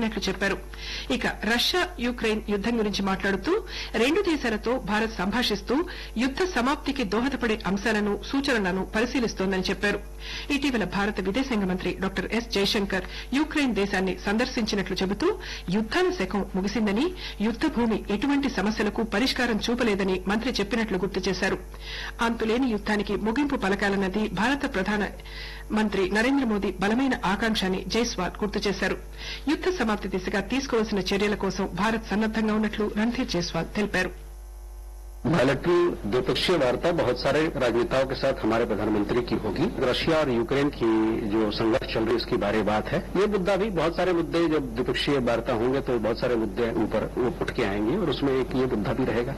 జరిగినట్లు చెప్పారు ఇక రష్యా యుక్రెయిన్ యుద్దం గురించి మాట్లాడుతూ రెండు దేశాలతో భారత్ సంభాషిస్తూ యుద్ద సమాప్తికి దోహదపడే అంశాలను సూచనలను పరిశీలిస్తోందని చెప్పారు ఇటీవల భారత విదేశాంగ మంత్రి డాక్టర్ ఎస్ జయశంకర్ యుక్రెయిన్ దేశాన్ని సందర్శించినట్లు చెబుతూ యుద్దాల శకం ముగిసిందని యుద్ద భూమి ఎటువంటి సమస్యలకు పరిష్కారం చూపలేదని మంత్రి చెప్పినట్లు గుర్తు చేశారు అంతులేని యుద్దానికి ముగింపు పలకాలన్నది భారత ప్రధాన మంత్రి నరేంద్ర మోదీ బలమైన ఆకాంక్ష అని జైస్వాల్ గుర్తు చేశారు యుద్ద సమాప్తి దిశగా తీసుకోవాల్సిన చర్యల కోసం భారత్ సన్నద్దంగా ఉన్నట్లు రణ్ధీర్ జైస్వాల్ తెలిపారు बायलेटरल द्विपक्षीय वार्ता बहुत सारे राजनेताओं के साथ हमारे प्रधानमंत्री की होगी रशिया और यूक्रेन की जो संघर्ष चल रही है उसकी बारे बात है ये मुद्दा भी बहुत सारे मुद्दे जब द्विपक्षीय वार्ता होंगे तो बहुत सारे मुद्दे ऊपर उठ के आएंगे और उसमें एक ये मुद्दा भी रहेगा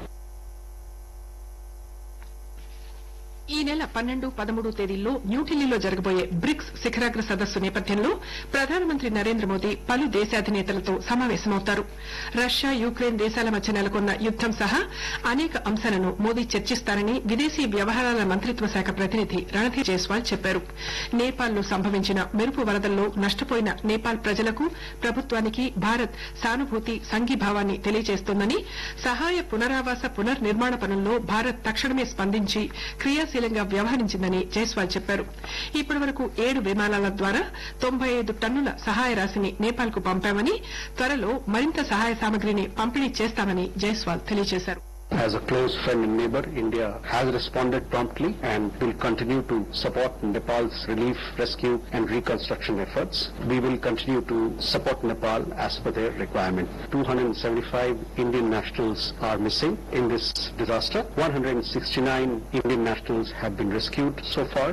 ఈ నెల పన్నెండు పదమూడు తేదీల్లో న్యూఢిల్లీలో జరగబోయే బ్రిక్స్ శిఖరాగ్ర సదస్సు నేపథ్యంలో ప్రధానమంత్రి నరేంద్ర మోదీ పలు దేశాధినేతలతో సమావేశమవుతారు రష్యా యుక్రెయిన్ దేశాల మధ్య నెలకొన్న యుద్దం సహా అనేక అంశాలను మోదీ చర్చిస్తారని విదేశీ వ్యవహారాల మంత్రిత్వ శాఖ ప్రతినిధి రణధీర్ జైస్వాల్ చెప్పారు నేపాల్లో సంభవించిన మెరుపు వరదల్లో నష్టపోయిన నేపాల్ ప్రజలకు ప్రభుత్వానికి భారత్ సానుభూతి సంఘీభావాన్ని తెలియజేస్తోందని సహాయ పునరావాస పునర్నిర్మాణ పనుల్లో భారత్ తక్షణమే స్పందించి క్రియాశీలంగా వ్యవహరించిందని జైస్వాల్ చెప్పారు ఇప్పటి వరకు ఏడు విమానాల ద్వారా తొంభై ఐదు టన్నుల సహాయ రాశిని నేపాల్ కు పంపామని త్వరలో మరింత సహాయ సామగ్రిని పంపిణీ చేస్తామని జైస్వాల్ తెలియజేశారు As a close friend and neighbor, India has responded promptly and will continue to support Nepal's relief, rescue and reconstruction efforts. We will continue to support Nepal as per their requirement. 275 Indian nationals are missing in this disaster. 169 Indian nationals have been rescued so far.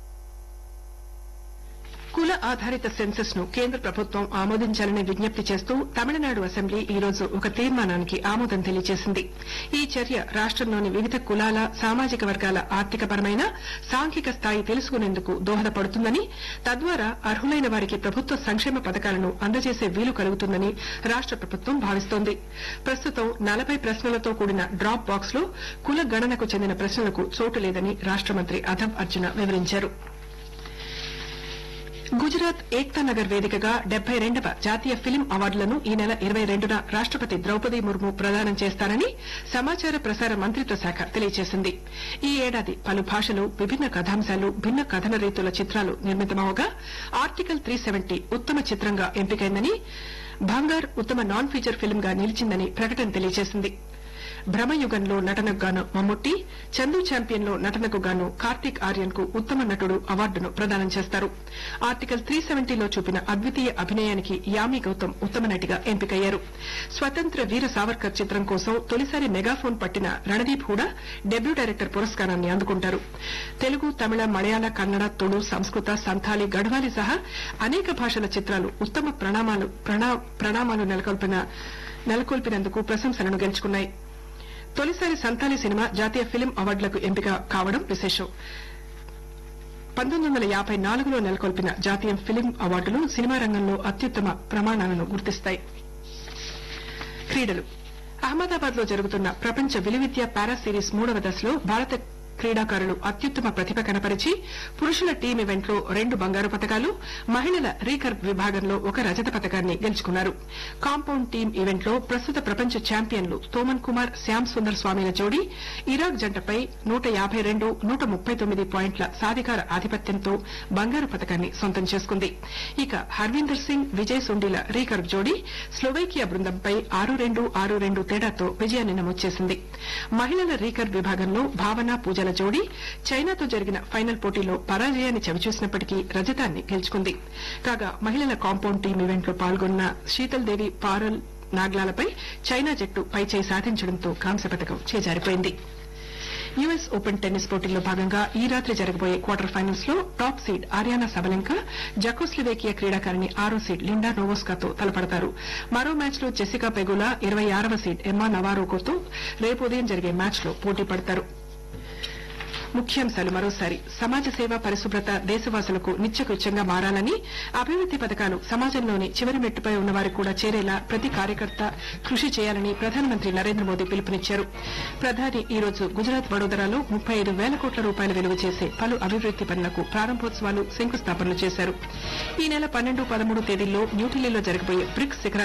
కుల ఆధారిత senses ను కేంద్ర ప్రభుత్వం ఆమోదించాలని విజ్ఞప్తి చేస్తూ Tamil Nadu assembly ఈ రోజు ఒక తీర్మానానికి ఆమోదం తెలియజేసింది ఈ చర్య రాష్టంలోని వివిధ కులాల సామాజిక వర్గాల ఆర్థికపరమైన సాంఘిక స్థాయి తెలుసుకునేందుకు దోహదపడుతుందని తద్వారా అర్హులైన వారికి ప్రభుత్వ సంక్షేమ పథకాలను అందజేసే వీలు కలుగుతుందని రాష్ట ప్రభుత్వం భావిస్తోంది ప్రస్తుతం నలభై ప్రశ్నలతో కూడిన డ్రాప్ బాక్స్ లో కుల గణనకు చెందిన ప్రశ్నలకు చోటు లేదని రాష్ట మంత్రి అధమ్ అర్జున వివరించారు గుజరాత్ ఏక్తా నగర్ వేదికగా డెబ్బై రెండవ జాతీయ ఫిలిం అవార్డులను ఈ నెల ఇరవై రెండున రాష్టపతి ద్రౌపది ముర్ము ప్రదానం చేస్తారని సమాచార ప్రసార మంత్రిత్వ శాఖ తెలియజేసింది ఈ ఏడాది పలు భాషలు విభిన్న కథాంశాలు భిన్న కథన రీతుల చిత్రాలు నిర్మితమవగా ఆర్టికల్ త్రీ సెవెంటీ ఉత్తమ చిత్రంగా ఎంపికైందని భాంగార్ ఉత్తమ నాన్ ఫీచర్ ఫిల్మ్ గా నిలిచిందని ప్రకటన తెలియజేసింది భ్రమయుగంలో నటనకు గాను మమ్ముట్టి చందు ఛాంపియన్ లో నటనకు గాను కార్తీక్ ఆర్యన్ కు ఉత్తమ నటుడు అవార్డును ప్రదానం చేస్తారు ఆర్టికల్ త్రీ సెవెంటీలో చూపిన అద్వితీయ అభినయానికి యామి గౌతమ్ ఉత్తమ నటిగా ఎంపికయ్యారు స్వతంత్ర వీర సావర్కర్ చిత్రం కోసం తొలిసారి మెగాఫోన్ పట్టిన రణదీప్ హూడా డెబ్యూ డైరెక్టర్ పురస్కారాన్ని అందుకుంటారు తెలుగు తమిళ మలయాళ కన్నడ తుళు సంస్కృత సంథాలి గఢవాలి సహా అనేక భాషల చిత్రాలు ఉత్తమ ప్రణామాలు ప్రణా- ప్రణామాలు నెలకొల్పిన నెలకొల్పినందుకు ప్రశంసలను గెలుచుకున్నాయి తొలిసారి సంతాలి సినిమా జాతీయ ఫిలిం అవార్డులకు ఎంపిక కావడం విశేషం పంతొమ్మిది వందల యాభై నాలుగులో నెలకొల్పిన జాతీయ ఫిలిం అవార్డులు సినిమా రంగంలో అత్యుత్తమ ప్రమాణాలను గుర్తిస్తాయి క్రీడలు అహ్మదాబాద్ లో జరుగుతున్న ప్రపంచ విలువిద్య పారా సిరీస్ మూడవ దశలో భారత క్రీడాకారులు అత్యుత్తమ ప్రతిభ కనపరిచి పురుషుల టీం ఈవెంట్ లో రెండు బంగారు పతకాలు మహిళల రీకర్వ్ విభాగంలో ఒక రజత పతకాన్ని గెలుచుకున్నారు కాంపౌండ్ టీం ఈవెంట్ లో ప్రస్తుత ప్రపంచ ఛాంపియన్లు తోమన్ కుమార్ శ్యామ్ సుందర్ స్వామిల జోడీ ఇరాక్ జంటపై నూట యాభై రెండు నూట ముప్పై తొమ్మిది పాయింట్ల సాధికార ఆధిపత్యంతో బంగారు పతకాన్ని సొంతం చేసుకుంది ఇక హర్వీందర్ సింగ్ విజయ్ సుండీల రీకర్వ్ జోడీ స్లోవైకియా బృందంపై ఆరు రెండు ఆరు రెండు తేడాతో విజయాన్ని నమోదు చేసింది మహిళల రీకర్వ్ విభాగంలో భావన పూజల జోడీ చైనాతో జరిగిన ఫైనల్ పోటీలో పరాజయాన్ని చవిచూసినప్పటికీ రజతాన్ని గెలుచుకుంది కాగా మహిళల కాంపౌండ్ టీం ఈవెంట్ లో పాల్గొన్న శీతల్ దేవి పారల్ నాగ్లాలపై చైనా జట్టు పైచేయి సాధించడంతో కాంస్య పథకం చేజారిపోయింది యుఎస్ ఓపెన్ టెన్నిస్ పోటీల్లో భాగంగా ఈ రాత్రి జరగబోయే క్వార్టర్ ఫైనల్స్ లో top seed Aryna Sabalenka Czechoslovakia క్రీడాకారిణి ఆరో సీడ్ లిండా నోవోస్కాతో తలపడతారు మరో మ్యాచ్ లో జెసికా పెగులా ఇరవై ఆరవ సీడ్ ఎమ్మా నవారోకోతో రేపు ఉదయం జరిగే మ్యాచ్ లో పోటీ పడతారు ముఖ్యాంశాలు మరోసారి సమాజ సేవ పరిశుభ్రత దేశవాసులకు నిత్యకృత్యంగా మారాలని అభివృద్ది పథకాలు సమాజంలోని చివరి మెట్టుపై ఉన్నవారికి కూడా చేరేలా ప్రతి కార్యకర్త కృషి చేయాలని ప్రధానమంత్రి నరేంద్ర మోదీ పిలుపునిచ్చారు ప్రధాని ఈ రోజు గుజరాత్ వడోదరాలో ముప్పై ఐదు వేల కోట్ల రూపాయలు విలువ చేసే పలు అభివృద్ది పనులకు ప్రారంభోత్సవాలు శంకుస్థాపనలు చేశారు ఈ నెల పన్నెండు పదమూడు తేదీల్లో న్యూఢిల్లీలో జరగబోయే బ్రిక్స్ శిఖరాగ్ర